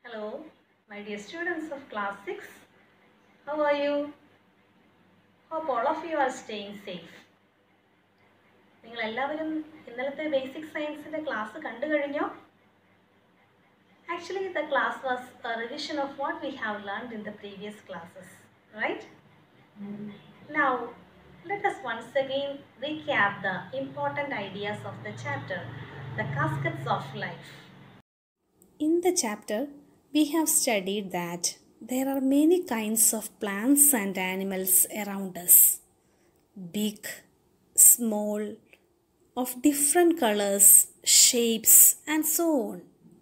Hello, my dear students of class 6. How are you? Hope all of you are staying safe. നിങ്ങൾ എല്ലാവരും ഇന്നലത്തെ basic സയൻസിൻ്റെ class കണ്ടു കഴിഞ്ഞോ actually the class was revision of what we have learned in the previous classes right now let us once again recap the important ideas of the chapter, the caskets of life. In the chapter, we have studied that there are many kinds of plants and animals around us big, small, of different colors, shapes, and so on.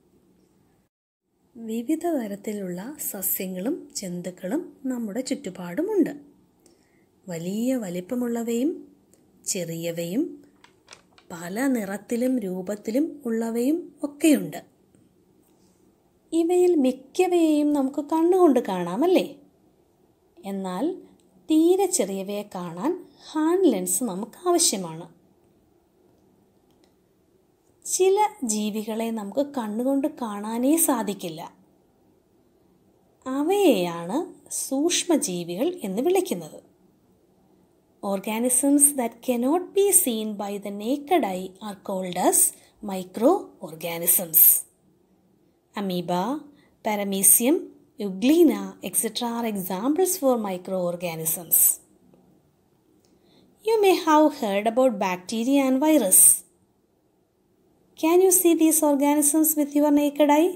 വിവിധ തരത്തിലുള്ള സസ്യങ്ങളും ജന്തുക്കളും നമ്മുടെ ചുറ്റുപാടുമുണ്ട് വലിയ വലിപ്പമുള്ളവയും ചെറിയവയും പല നിറത്തിലും രൂപത്തിലും ഉള്ളവയും ഒക്കെയുണ്ട് ഇവയിൽ മിക്കവയെയും നമുക്ക് കണ്ണുകൊണ്ട് കാണാമല്ലേ എന്നാൽ തീരെ ചെറിയവയെ കാണാൻ ഹാൻഡ് ലെൻസ് നമുക്ക് ആവശ്യമാണ് ചില ജീവികളെ നമുക്ക് കണ്ണുകൊണ്ട് കാണാനേ സാധിക്കില്ല അവയെയാണ് സൂക്ഷ്മജീവികൾ എന്ന് വിളിക്കുന്നത് Organisms that cannot be seen by the naked eye are called as microorganisms. Amoeba, Paramecium, Euglena, etc. are examples for microorganisms. You may have heard about bacteria and virus. Can you see these organisms with your naked eye?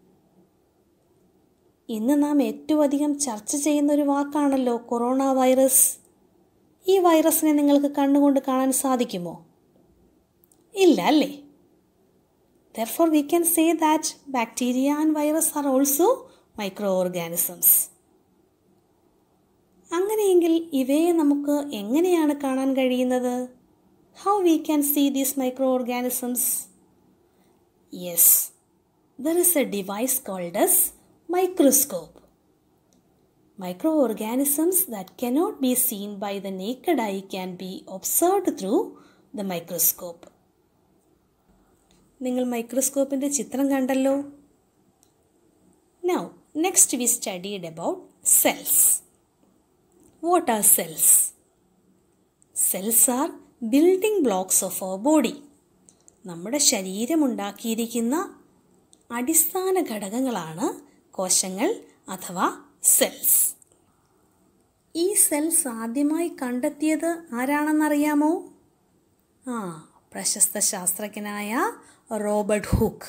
ഇന്ന് നാം ഏറ്റവും അധികം ചർച്ച ചെയ്യുന്ന ഒരു വാക്കാണല്ലോ corona virus ഈ വൈറസിനെ നിങ്ങൾക്ക് കണ്ണുകൊണ്ട് കാണാൻ സാധിക്കുമോ ഇല്ല അല്ലേ therefore we can say that bacteria and virus are also microorganisms അങ്ങനെയെങ്കിൽ ഇവയെ നമുക്ക് എങ്ങനെയാണ് കാണാൻ കഴിയുന്നത് how we can see these microorganisms yes there is a device called as microscope Microorganisms that cannot be seen by the naked eye can be observed through the microscope. നിങ്ങൾ മൈക്രോസ്കോപ്പിൻ്റെ ചിത്രം കണ്ടല്ലോ now next we studied about cells what are cells cells are building blocks of our body നമ്മുടെ ശരീരമുണ്ടാക്കിയിരിക്കുന്ന അടിസ്ഥാന ഘടകങ്ങളാണ് കോശങ്ങൾ അഥവാ സെൽസ് ഈ സെൽസ് ആദ്യമായി കണ്ടെത്തിയത് ആരാണെന്നറിയാമോ ആ പ്രശസ്ത ശാസ്ത്രജ്ഞനായ റോബർട്ട് ഹുക്ക്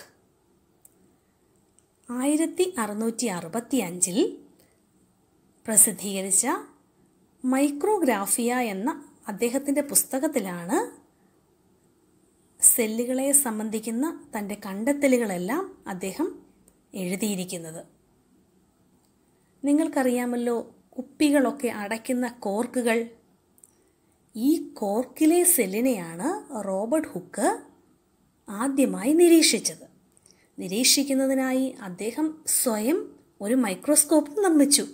ആയിരത്തി അറുന്നൂറ്റി അറുപത്തി അഞ്ചിൽ പ്രസിദ്ധീകരിച്ച മൈക്രോഗ്രാഫിയ എന്ന അദ്ദേഹത്തിൻ്റെ പുസ്തകത്തിലാണ് സെല്ലുകളെ സംബന്ധിക്കുന്ന തൻ്റെ കണ്ടെത്തലുകളെല്ലാം അദ്ദേഹം എഴുതിയിരിക്കുന്നത് നിങ്ങൾക്കറിയാമല്ലോ കുപ്പികളൊക്കെ അടയ്ക്കുന്ന കോർക്കുകൾ ഈ കോർക്കിലെ സെല്ലിനെയാണ് റോബർട്ട് ഹുക്ക് ആദ്യമായി നിരീക്ഷിച്ചത് നിരീക്ഷിക്കുന്നതിനായി അദ്ദേഹം സ്വയം ഒരു മൈക്രോസ്കോപ്പ് നിർമ്മിച്ചു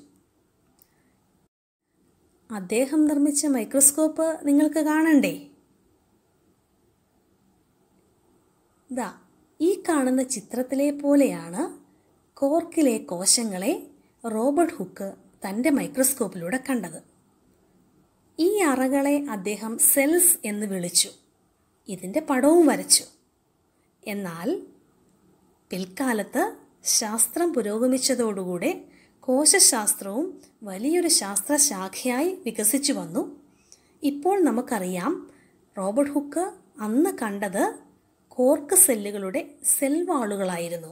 അദ്ദേഹം നിർമ്മിച്ച മൈക്രോസ്കോപ്പ് നിങ്ങൾക്ക് കാണണ്ടേ ദാ ഈ കാണുന്ന ചിത്രത്തിലെ പോലെയാണ് കോർക്കിലെ കോശങ്ങളെ റോബർട്ട് ഹുക്ക് തൻ്റെ മൈക്രോസ്കോപ്പിലൂടെ കണ്ടത് ഈ അറകളെ അദ്ദേഹം സെൽസ് എന്ന് വിളിച്ചു ഇതിൻ്റെ പടവും വരച്ചു എന്നാൽ പിൽക്കാലത്ത് ശാസ്ത്രം പുരോഗമിച്ചതോടുകൂടെ കോശശാസ്ത്രവും വലിയൊരു ശാസ്ത്രശാഖയായി വികസിച്ചു വന്നു ഇപ്പോൾ നമുക്കറിയാം റോബർട്ട് ഹുക്ക് അന്ന് കണ്ടത് കോർക്ക് സെല്ലുകളുടെ സെൽ വാളുകളായിരുന്നു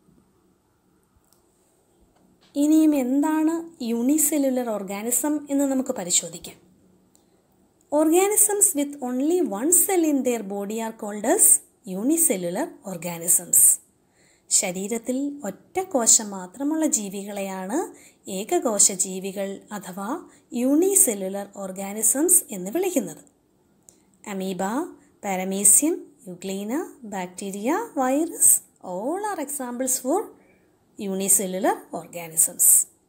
ഇനിയും എന്താണ് യൂണിസെല്ലുലർ ഓർഗാനിസം എന്ന് നമുക്ക് പരിശോധിക്കാം organisms with only one cell in their body are called as unicellular organisms ശരീരത്തിൽ ഒറ്റ കോശം മാത്രമുള്ള ജീവികളെയാണ് ഏകകോശ ജീവികൾ അഥവാ യൂണിസെല്ലുലർ ഓർഗാനിസംസ് എന്ന് വിളിക്കുന്നത് amoeba paramecium euglena bacteria virus all are examples for unicellular organisms.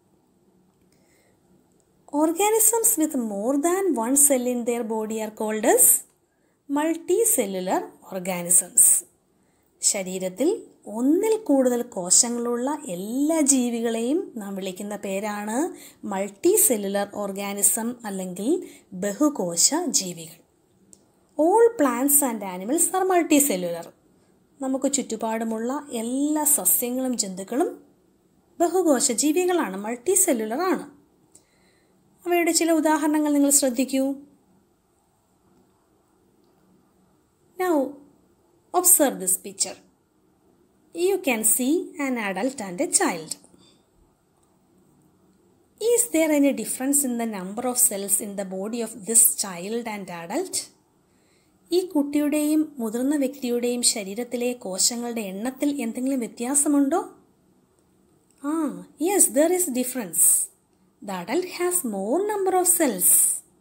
Organisms with more than one cell in their body are called as multicellular organisms. ശരീരത്തിൽ ഒന്നിൽ കൂടുതൽ കോശങ്ങളുള്ള എല്ലാ ജീവികളെയും നാം വിളിക്കുന്ന പേരാണ് മൾട്ടി സെല്ലുലർ ഓർഗാനിസം അല്ലെങ്കിൽ ബഹുകോശ ജീവികൾ all plants and animals are multicellular നമുക്ക് ചുറ്റുപാടുമുള്ള എല്ലാ സസ്യങ്ങളും ജന്തുക്കളും ബഹുകോശ ജീവികളാണ് മൾട്ടി സെല്ലുലർ ആണ് അവയുടെ ചില ഉദാഹരണങ്ങൾ നിങ്ങൾ ശ്രദ്ധിക്കൂ now observe this picture you can see an adult and a child. Is there any difference in the number of cells in the body of this child and adult? ഈ കുട്ടിയുടെയും മുതിർന്ന വ്യക്തിയുടെയും ശരീരത്തിലെ കോശങ്ങളുടെ എണ്ണത്തിൽ എന്തെങ്കിലും വ്യത്യാസമുണ്ടോ ആ yes there is difference the adult has more number of cells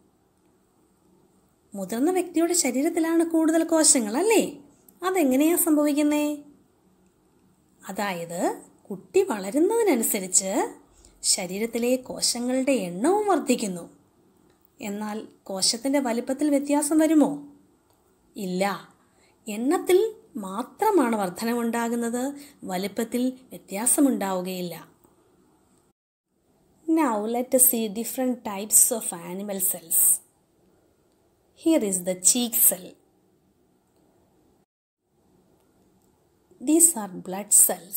മുതിർന്ന വ്യക്തിയുടെ ശരീരത്തിലാണ് കൂടുതൽ കോശങ്ങൾ അല്ലേ അതെങ്ങനെയാ സംഭവിക്കുന്നേ അതായത് കുട്ടി വളരുന്നതിനനുസരിച്ച് ശരീരത്തിലെ കോശങ്ങളുടെ എണ്ണവും വർദ്ധിക്കുന്നു എന്നാൽ കോശത്തിൻ്റെ വലിപ്പത്തിൽ വ്യത്യാസം വരുമോ ഇല്ല എണ്ണത്തിൽ മാത്രമാണ് വർധനമുണ്ടാകുന്നത് വലിപ്പത്തിൽ വ്യത്യാസമുണ്ടാവുകയില്ല now let see different types of animal cells here is the cheek cell These are blood cells.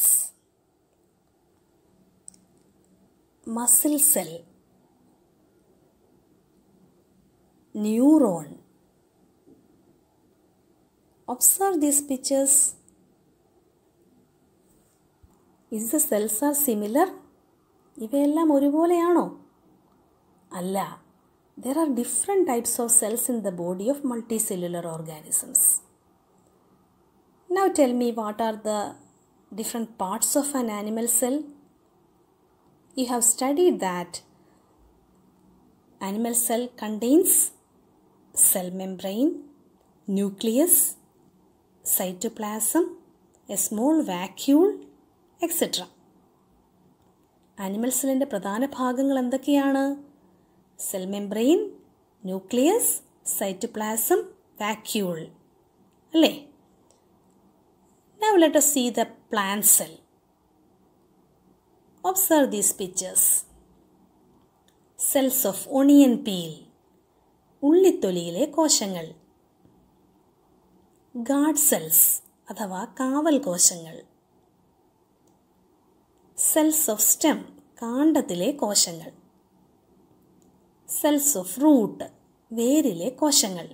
Muscle cell. Neuron. Observe these pictures. Is the cells are similar? ഇവയെല്ലാം ഒരുപോലെയാണോ അല്ല there are different types of cells in the body of multicellular organisms Now tell me what are the different parts of an animal cell? You have studied that animal cell contains cell membrane, nucleus, cytoplasm, a small vacuole, etc. ആനിമൽ സെല്ലിൻ്റെ പ്രധാന ഭാഗങ്ങൾ എന്തൊക്കെയാണ് cell membrane nucleus cytoplasm vacuole അല്ലേ Now let us see the plant cell. Observe these pictures. Cells of onion peel. ഉള്ളിത്തൊലിയിലെ കോശങ്ങൾ guard cells അഥവാ കാവൽ കോശങ്ങൾ സെൽസ് ഓഫ് സ്റ്റെം കാണ്ഡത്തിലെ കോശങ്ങൾ സെൽസ് ഓഫ് റൂട്ട് വേരിലെ കോശങ്ങൾ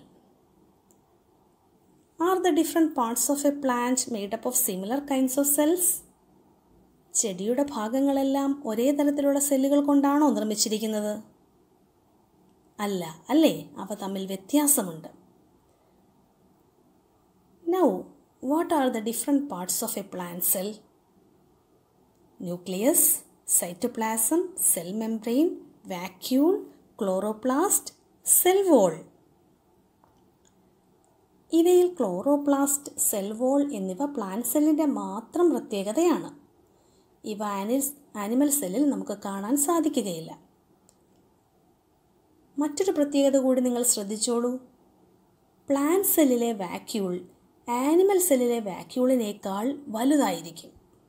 Are the different parts of a plant made up of similar kinds of cells? ചെടിയുടെ ഭാഗങ്ങളെല്ലാം ഒരേ തരത്തിലുള്ള സെല്ലുകൾ കൊണ്ടാണോ നിർമ്മിച്ചിരിക്കുന്നത് അല്ല അല്ലേ അവ തമ്മിൽ വ്യത്യാസമുണ്ട് now what are the different parts of a plant cell nucleus cytoplasm cell membrane vacuole chloroplast cell wall ഇവയിൽ ക്ലോറോപ്ലാസ്റ്റ് സെൽ വോൾ എന്നിവ പ്ലാന്റ് സെല്ലിൻ്റെ മാത്രം പ്രത്യേകതയാണ് ഇവ ആനിൽസ് ആനിമൽ സെല്ലിൽ നമുക്ക് കാണാൻ സാധിക്കുകയില്ല മറ്റൊരു പ്രത്യേകത കൂടി നിങ്ങൾ ശ്രദ്ധിച്ചോളൂ പ്ലാന്റ് സെല്ലിലെ വാക്യൂൾ ആനിമൽ സെല്ലിലെ വാക്യൂളിനേക്കാൾ വലുതായിരിക്കും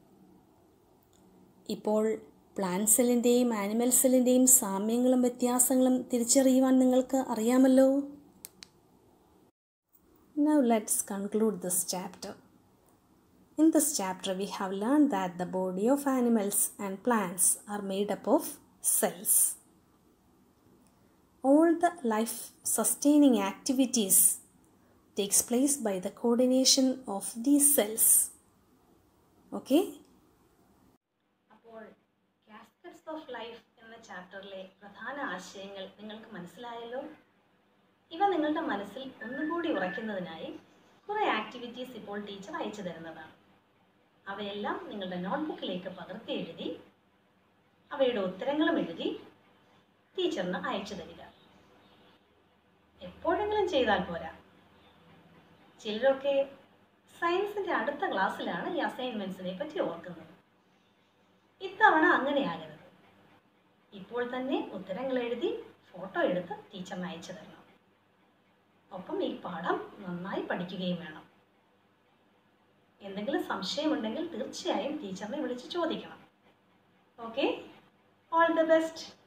ഇപ്പോൾ പ്ലാന്റ് സെല്ലിൻ്റെയും ആനിമൽ സെല്ലിൻ്റെയും സാമ്യങ്ങളും വ്യത്യാസങ്ങളും തിരിച്ചറിയുവാൻ നിങ്ങൾക്ക് അറിയാമല്ലോ Now let's conclude this chapter. In this chapter, we have learned that the body of animals and plants are made up of cells. All the life sustaining activities takes place by the coordination of these cells. Okay? അപ്പോൾ caskets of life എന്ന ചാപ്റ്ററിലെ പ്രധാന ആശയങ്ങൾ നിങ്ങൾക്ക് മനസ്സിലായല്ലോ ഇവ നിങ്ങളുടെ മനസ്സിൽ ഒന്നുകൂടി ഉറയ്ക്കുന്നതിനായി കുറേ ആക്ടിവിറ്റീസ് ഇപ്പോൾ ടീച്ചർ അയച്ചു തരുന്നതാണ് അവയെല്ലാം നിങ്ങളുടെ നോട്ട്ബുക്കിലേക്ക് പകർത്തി എഴുതി അവയുടെ ഉത്തരങ്ങളും എഴുതി ടീച്ചറിന് അയച്ചു തരിക എപ്പോഴെങ്കിലും ചെയ്താൽ പോരാ ചിലരൊക്കെ സയൻസിൻ്റെ അടുത്ത ക്ലാസ്സിലാണ് ഈ അസൈൻമെൻറ്റ്സിനെ പറ്റി ഓർക്കുന്നത് ഇത്തവണ അങ്ങനെയാകരുത് ഇപ്പോൾ തന്നെ ഉത്തരങ്ങൾ എഴുതി ഫോട്ടോ എടുത്ത് ടീച്ചറിന് അയച്ചു തരണം ഒപ്പം ഈ പാഠം നന്നായി പഠിക്കുകയും വേണം എന്തെങ്കിലും സംശയമുണ്ടെങ്കിൽ തീർച്ചയായും ടീച്ചറിനെ വിളിച്ച് ചോദിക്കണം ഓക്കെ ഓൾ ദ ബെസ്റ്റ്